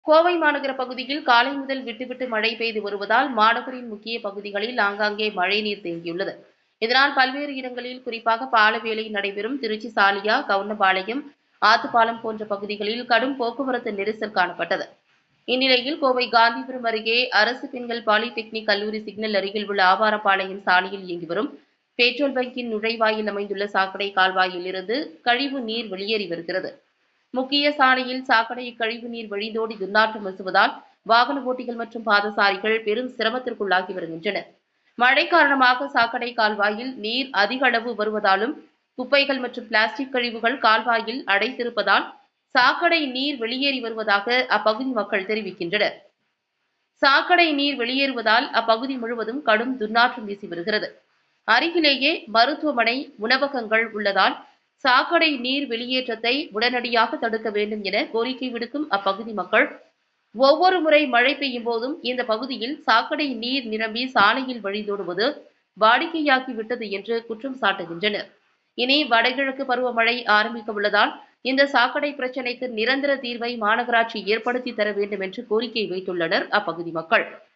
கோவை மாநகர பகுதியில் காலை முதல் விட்டுவிட்டு மழை பெய்து வருவதால் மாநகரின் முக்கிய பகுதிகளில் ஆங்காங்கே மழைநீர் தேங்கியுள்ளது இதனால் பல்வேறு இடங்களில் குறிப்பாக பால வேலை நடைபெறும் திருச்சி சாலியா கவுண்டபாளையம் ஆத்துப்பாலம் போன்ற பகுதிகளில் கடும் போக்குவரத்து நெரிசல் காணப்பட்டது இந்நிலையில் கோவை காந்திபுரம் அருகே அரசு பெண்கள் பாலிடெக்னிக் கல்லூரி சிக்னல் அருகில் உள்ள ஆவாரப்பாளையம் சாலையில் இயங்கி வரும் பெட்ரோல் பங்கின் நுழைவாயில் அமைந்துள்ள சாக்கடை கால்வாயில் இருந்து கழிவு நீர் வெளியேறி வருகிறது முக்கிய சாலையில் சாக்கடை கழிவு நீர் வழிந்தோடி துர்நாற்றம் வீசுவதால் வாகன ஓட்டிகள் மற்றும் பாதசாரிகள் பெரும் சிரமத்திற்குள்ளாகி வருகின்றனர் மழை காரணமாக சாக்கடை கால்வாயில் நீர் அதிக அளவு வருவதாலும் குப்பைகள் மற்றும் பிளாஸ்டிக் கழிவுகள் கால்வாயில் அடைத்திருப்பதால் சாக்கடை நீர் வெளியேறி வருவதாக அப்பகுதி மக்கள் தெரிவிக்கின்றனர் சாக்கடை நீர் வெளியேறுவதால் அப்பகுதி முழுவதும் கடும் துர்நாற்றம் வீசி வருகிறது அருகிலேயே மருத்துவமனை உணவகங்கள் உள்ளதால் சாக்கடை நீர் வெளியேற்றத்தை உடனடியாக தடுக்க வேண்டும் என கோரிக்கை விடுக்கும் அப்பகுதி மக்கள் ஒவ்வொரு முறை மழை பெய்யும் போதும் இந்த பகுதியில் சாக்கடை நீர் நிரம்பி சாலையில் வழிந்தோடுவது வாடிக்கையாகிவிட்டது என்று குற்றம் சாட்டுகின்றனர் இனி வடகிழக்கு பருவமழை ஆரம்பிக்க உள்ளதால் இந்த சாக்கடை பிரச்சினைக்கு நிரந்தர தீர்வை மாநகராட்சி ஏற்படுத்தி தர வேண்டும் என்று கோரிக்கை வைத்துள்ளனர் அப்பகுதி மக்கள்